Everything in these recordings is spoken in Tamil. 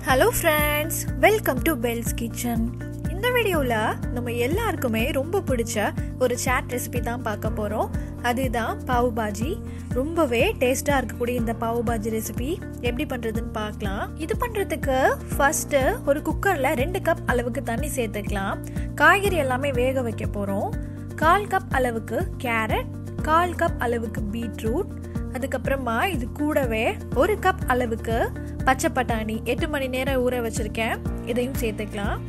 hello friends welcome to bells kitchen இந்த வீடியோவில் நம்ம எல்லாருக்குமே ரொம்ப பிடிச்ச ஒரு சாட் ரெசிபி தான் பார்க்க போகிறோம் அதுதான் பாவு பாஜி ரொம்பவே டேஸ்ட்டாக இருக்கக்கூடிய இந்த பாவு பாஜி ரெசிபி எப்படி பண்ணுறதுன்னு பார்க்கலாம் இது பண்ணுறதுக்கு ஃபஸ்ட்டு ஒரு குக்கரில் ரெண்டு கப் அளவுக்கு தண்ணி சேர்த்துக்கலாம் காய்கறி எல்லாமே வேக வைக்க போகிறோம் கால் கப் அளவுக்கு கேரட் கால் கப் அளவுக்கு பீட்ரூட் அதுக்கப்புறமா இது கூடவே ஒரு கப் அளவுக்கு பச்சை பட்டாணி எட்டு மணி நேரம் ஊற வச்சுருக்கேன் இதையும் சேர்த்துக்கலாம்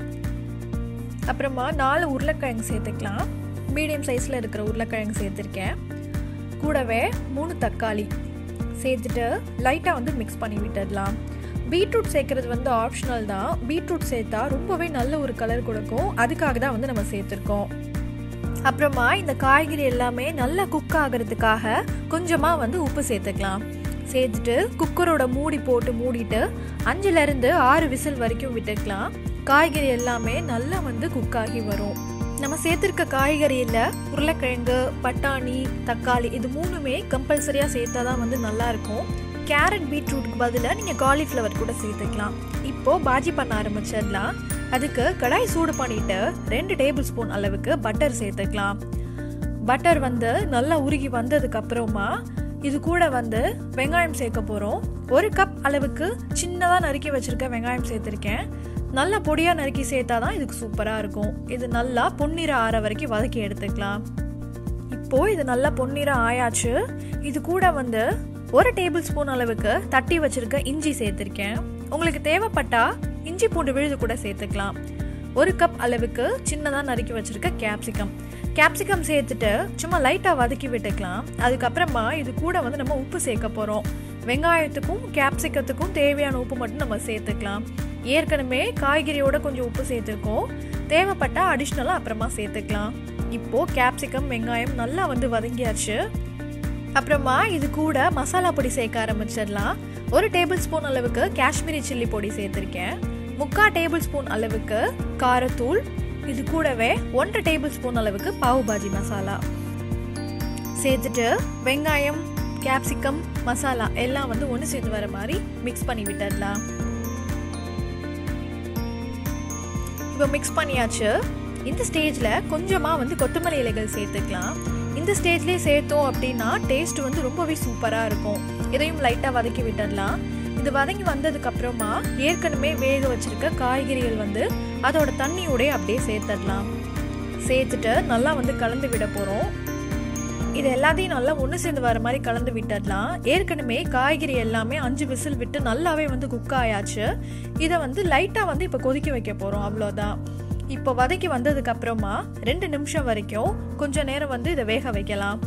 அப்புறமா நாலு உருளைக்கிழங்கு சேர்த்துக்கலாம் மீடியம் சைஸில் இருக்கிற உருளைக்கிழங்கு சேர்த்துருக்கேன் கூடவே மூணு தக்காளி சேர்த்துட்டு லைட்டாக வந்து மிக்ஸ் பண்ணி விட்டுடலாம் பீட்ரூட் சேர்க்குறது வந்து ஆப்ஷனல் தான் பீட்ரூட் சேர்த்தா ரொம்பவே நல்ல ஒரு கலர் கொடுக்கும் அதுக்காக தான் வந்து நம்ம சேர்த்துருக்கோம் அப்புறமா இந்த காய்கறி எல்லாமே நல்லா குக் ஆகிறதுக்காக கொஞ்சமாக வந்து உப்பு சேர்த்துக்கலாம் சேர்த்துட்டு குக்கரோட மூடி போட்டு மூடிட்டு அஞ்சுலேருந்து ஆறு விசில் வரைக்கும் விட்டுக்கலாம் காய்கறி எல்லாமே நல்லா வந்து குக் ஆகி வரும் நம்ம சேர்த்துருக்க காய்கறியில் உருளைக்கிழங்கு பட்டாணி தக்காளி இது மூணுமே கம்பல்சரியாக சேர்த்தா தான் வந்து நல்லாயிருக்கும் கேரட் பீட்ரூட்டுக்கு பதிலாக நீங்கள் காலிஃப்ளவர் கூட சேர்த்துக்கலாம் இப்போது பாஜி பண்ண ஆரம்பிச்சிடலாம் அதுக்கு கடாய் சூடு பண்ணிட்டு ரெண்டு டேபிள் ஸ்பூன் அளவுக்கு பட்டர் சேர்த்துக்கலாம் பட்டர் வந்து நல்லா உருகி வந்ததுக்கு அப்புறமா இது கூட வந்து வெங்காயம் சேர்க்க போகிறோம் ஒரு கப் அளவுக்கு சின்னதாக நறுக்கி வச்சுருக்க வெங்காயம் சேர்த்துருக்கேன் நல்லா பொடியாக நறுக்கி சேர்த்தா தான் இதுக்கு சூப்பராக இருக்கும் இது நல்லா பொன்னிறம் ஆற வரைக்கும் வதக்கி எடுத்துக்கலாம் இப்போது இது நல்லா பொன்னிறம் ஆயாச்சு இது கூட வந்து ஒரு டேபிள் ஸ்பூன் அளவுக்கு தட்டி வச்சுருக்க இஞ்சி சேர்த்துருக்கேன் உங்களுக்கு தேவைப்பட்டா இஞ்சி பூண்டு விழுது கூட சேர்த்துக்கலாம் ஒரு கப் அளவுக்கு சின்னதாக நறுக்கி வச்சுருக்க கேப்சிகம் கேப்சிகம் சேர்த்துட்டு சும்மா லைட்டாக வதக்கி விட்டுக்கலாம் அதுக்கப்புறமா இது கூட வந்து நம்ம உப்பு சேர்க்க போகிறோம் வெங்காயத்துக்கும் கேப்சிகத்துக்கும் தேவையான உப்பு மட்டும் நம்ம சேர்த்துக்கலாம் ஏற்கனவே காய்கறியோட கொஞ்சம் உப்பு சேர்த்துருக்கோம் தேவைப்பட்டா அடிஷ்னலாக அப்புறமா சேர்த்துக்கலாம் இப்போது கேப்சிகம் வெங்காயம் நல்லா வந்து வதங்கியாச்சு அப்புறமா இது கூட மசாலா பொடி சேர்க்க ஆரம்பிச்சிடலாம் ஒரு டேபிள் ஸ்பூன் அளவுக்கு காஷ்மீரி சில்லி பொடி சேர்த்துருக்கேன் முக்கால் டேபிள் ஸ்பூன் அளவுக்கு காரத்தூள் இது கூடவே ஒன்றரை டேபிள் ஸ்பூன் அளவுக்கு பாவு பாஜி மசாலா சேர்த்துட்டு வெங்காயம் கேப்சிகம் மசாலா எல்லாம் வந்து ஒன்று சேர்ந்து வர மாதிரி மிக்ஸ் பண்ணி விட்டுடலாம் இப்போ மிக்ஸ் பண்ணியாச்சு இந்த ஸ்டேஜில் கொஞ்சமாக வந்து கொத்தமல்லி இலைகள் சேர்த்துக்கலாம் இந்த ஸ்டேஜ்லேயே சேர்த்தோம் அப்படின்னா டேஸ்ட் வந்து ரொம்பவே சூப்பராக இருக்கும் இதையும் லைட்டாக வதக்கி விட்டுடலாம் இது வதங்கி வந்ததுக்கு அப்புறமா ஏற்கனவே வேக வச்சிருக்க காய்கறிகள் வந்து அதோட தண்ணியோடய அப்படியே சேர்த்துடலாம் சேர்த்துட்டு நல்லா வந்து கலந்து விட போகிறோம் இது எல்லாத்தையும் நல்லா ஒன்று சேர்ந்து வர மாதிரி கலந்து விட்டுடலாம் ஏற்கனவே காய்கறி எல்லாமே அஞ்சு விசில் விட்டு நல்லாவே வந்து குக் ஆயாச்சு இதை வந்து லைட்டாக வந்து இப்போ கொதிக்க வைக்க போகிறோம் அவ்வளோதான் இப்போ வதக்கி வந்ததுக்கு அப்புறமா ரெண்டு நிமிஷம் வரைக்கும் கொஞ்ச நேரம் வந்து இதை வேக வைக்கலாம்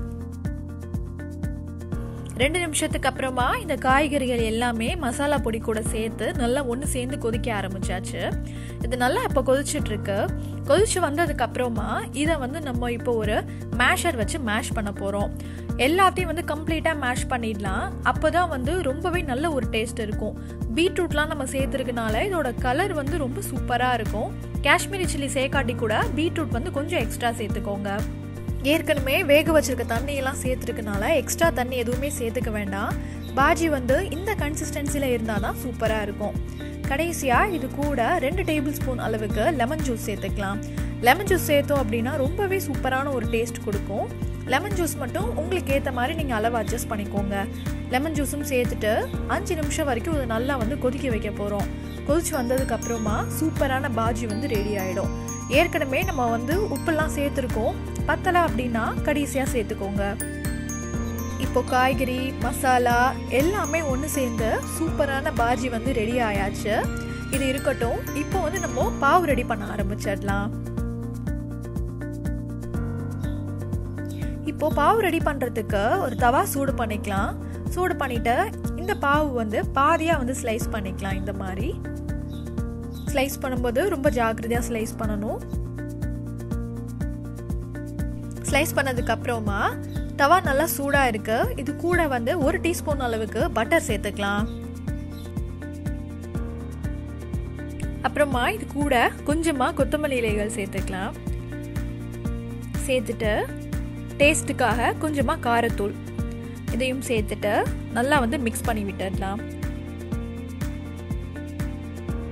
ரெண்டு நிமிஷத்துக்கு அப்புறமா இந்த காய்கறிகள் எல்லாமே மசாலா பொடி கூட சேர்த்து நல்லா ஒன்று சேர்ந்து கொதிக்க ஆரம்பிச்சாச்சு இது நல்லா இப்போ கொதிச்சுட்டு இருக்கு கொதிச்சு வந்ததுக்கு அப்புறமா இதை வந்து நம்ம இப்போ ஒரு மேஷர் வச்சு மேஷ் பண்ண போகிறோம் எல்லாத்தையும் வந்து கம்ப்ளீட்டாக மேஷ் பண்ணிடலாம் அப்போ தான் வந்து ரொம்பவே நல்ல ஒரு டேஸ்ட் இருக்கும் பீட்ரூட்லாம் நம்ம சேர்த்துருக்கனால இதோட கலர் வந்து ரொம்ப சூப்பராக இருக்கும் காஷ்மீரி சில்லி சேர்க்காட்டி கூட பீட்ரூட் வந்து கொஞ்சம் எக்ஸ்ட்ரா சேர்த்துக்கோங்க ஏற்கனவே வேக வச்சிருக்க தண்ணியெல்லாம் சேர்த்துருக்கனால எக்ஸ்ட்ரா தண்ணி எதுவுமே சேர்த்துக்க வேண்டாம் பாஜி வந்து இந்த கன்சிஸ்டன்சியில் இருந்தால் தான் சூப்பராக இருக்கும் கடைசியாக இது கூட ரெண்டு டேபிள் ஸ்பூன் அளவுக்கு லெமன் ஜூஸ் சேர்த்துக்கலாம் லெமன் ஜூஸ் சேர்த்தோம் அப்படின்னா ரொம்பவே சூப்பரான ஒரு டேஸ்ட் கொடுக்கும் லெமன் ஜூஸ் மட்டும் உங்களுக்கு ஏற்ற மாதிரி நீங்கள் அளவு அட்ஜஸ்ட் பண்ணிக்கோங்க லெமன் ஜூஸும் சேர்த்துட்டு அஞ்சு நிமிஷம் வரைக்கும் இது நல்லா வந்து கொதிக்க வைக்க போகிறோம் கொதிச்சு வந்ததுக்கு அப்புறமா சூப்பரான பாஜி வந்து ரெடி ஆகிடும் ஏற்கனவே நம்ம வந்து உப்பெல்லாம் சேர்த்துருக்கோம் பத்தலை அப்படின்னா கடைசியாக சேர்த்துக்கோங்க இப்போ காய்கறி மசாலா எல்லாமே ஒன்று சேர்ந்து சூப்பரான பாஜி வந்து ரெடி ஆயாச்சு இது இருக்கட்டும் இப்போ வந்து நம்ம பாவு ரெடி பண்ண ஆரம்பிச்சிடலாம் இப்போ பாவு ரெடி பண்ணுறதுக்கு ஒரு தவா சூடு பண்ணிக்கலாம் சூடு பண்ணிட்டு இந்த பாவு வந்து பாதியாக வந்து ஸ்லைஸ் பண்ணிக்கலாம் இந்த மாதிரி ஸ்லைஸ் பண்ணும்போது ரொம்ப ஜாக்கிரதையாக ஸ்லைஸ் பண்ணணும் ஸ்லைஸ் பண்ணதுக்கு அப்புறமா தவா நல்லா சூடாக இருக்கு இது கூட வந்து ஒரு டீஸ்பூன் அளவுக்கு பட்டர் சேர்த்துக்கலாம் அப்புறமா இது கூட கொஞ்சமாக கொத்தமல்லி இலைகள் சேர்த்துக்கலாம் சேர்த்துட்டு டேஸ்ட்டுக்காக கொஞ்சமாக காரத்தூள் இதையும் சேர்த்துட்டு நல்லா வந்து மிக்ஸ் பண்ணி விட்டுடலாம்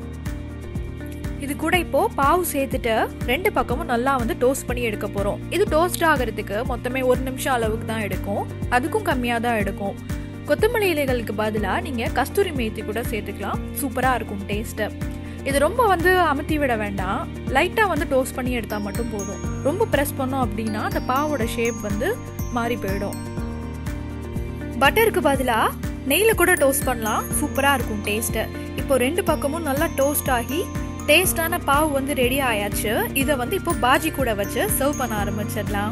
இது கூட இப்போ பாவு சேர்த்துட்டு ரெண்டு பக்கமும் நல்லா வந்து டோஸ்ட் பண்ணி எடுக்க போகிறோம் இது டோஸ்ட் ஆகிறதுக்கு மொத்தமே ஒரு நிமிஷம் அளவுக்கு தான் எடுக்கும் அதுக்கும் கம்மியாக தான் எடுக்கும் கொத்தமல்லி இலைகளுக்கு பதிலாக நீங்கள் கஸ்தூரி மேத்தி கூட சேர்த்துக்கலாம் சூப்பராக இருக்கும் டேஸ்ட்டு இது ரொம்ப வந்து அமுத்தி விட வேண்டாம் லைட்டாக வந்து டோஸ்ட் பண்ணி எடுத்தால் மட்டும் போதும் ரொம்ப ப்ரெஸ் பண்ணோம் அப்படின்னா அந்த பாவோட ஷேப் வந்து மாறி போயிடும் பட்டருக்கு பதிலாக நெய்யில் கூட டோஸ்ட் பண்ணலாம் சூப்பராக இருக்கும் டேஸ்ட்டு இப்போ ரெண்டு பக்கமும் நல்லா டோஸ்ட் ஆகி டேஸ்டான பாவு வந்து ரெடி ஆயாச்சு இதை வந்து இப்போ பாஜி கூட வச்சு சர்வ் பண்ண ஆரம்பிச்சிடலாம்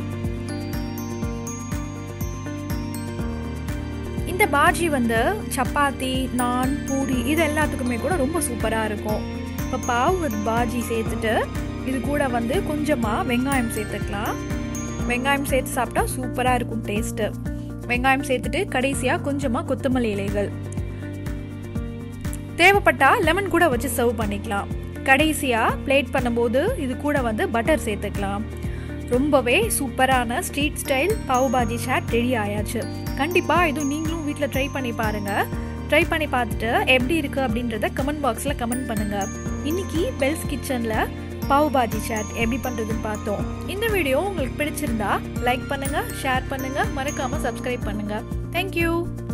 இந்த பாஜி வந்து சப்பாத்தி நான் பூரி இது எல்லாத்துக்குமே கூட ரொம்ப சூப்பராக இருக்கும் இப்போ பாவு வித் பாஜி சேர்த்துட்டு இது கூட வந்து கொஞ்சமாக வெங்காயம் சேர்த்துக்கலாம் வெங்காயம் சேர்த்து சாப்பிட்டா சூப்பராக இருக்கும் டேஸ்ட்டு வெங்காயம் சேர்த்துட்டு கடைசியாக கொஞ்சமாக கொத்தமல்லி இலைகள் தேவைப்பட்டா லெமன் கூட வச்சு சர்வ் பண்ணிக்கலாம் கடைசியாக பிளேட் பண்ணும்போது இது கூட வந்து பட்டர் சேர்த்துக்கலாம் ரொம்பவே சூப்பரான street style pav bhaji chaat ready ஆயாச்சு கண்டிப்பாக இதுவும் நீங்களும் வீட்டில் ட்ரை பண்ணி பாருங்கள் ட்ரை பண்ணி பார்த்துட்டு எப்படி இருக்குது அப்படின்றத கமெண்ட் பாக்ஸில் கமெண்ட் பண்ணுங்கள் இன்னைக்கு பெல்ஸ் கிச்சனில் பாவ் பாஜி சாட் எப்படி பண்ணுறதுன்னு பார்த்தோம் இந்த வீடியோ உங்களுக்கு பிடிச்சிருந்தா லைக் பண்ணுங்கள் ஷேர் பண்ணுங்கள் மறக்காமல் சப்ஸ்கிரைப் பண்ணுங்கள் தேங்க்யூ